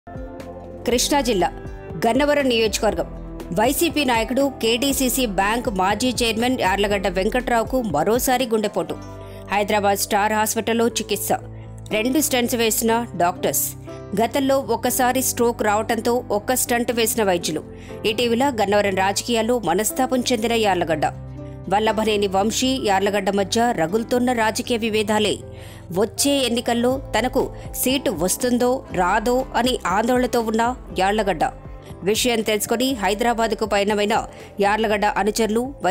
కృష్ణా జిల్లా గన్నవరం నియోజకవర్గం వైసీపీ నాయకుడు కేడీసీసీ బ్యాంక్ మాజీ చైర్మన్ యార్లగడ్డ వెంకట్రావుకు మరోసారి గుండెపోటు హైదరాబాద్ స్టార్ హాస్పిటల్లో చికిత్స రెండు స్టంట్స్ వేసిన డాక్టర్స్ గతంలో ఒక్కసారి స్ట్రోక్ రావడంతో ఒక్క స్టంట్ వేసిన వైద్యులు ఇటీవల గన్నవరం రాజకీయాల్లో మనస్తాపం చెందిన యార్లగడ్డ వల్లభనేని వంశీ యార్లగడ్డ మధ్య రగులుతున్న రాజకీయ విభేదాలే వచ్చే ఎన్నికల్లో తనకు సీటు వస్తుందో రాదో అని ఆందోళనతో ఉన్న యార్లగడ్డ విషయం తెలుసుకుని హైదరాబాద్కు పయనమైన యార్లగడ్డ అనుచరులు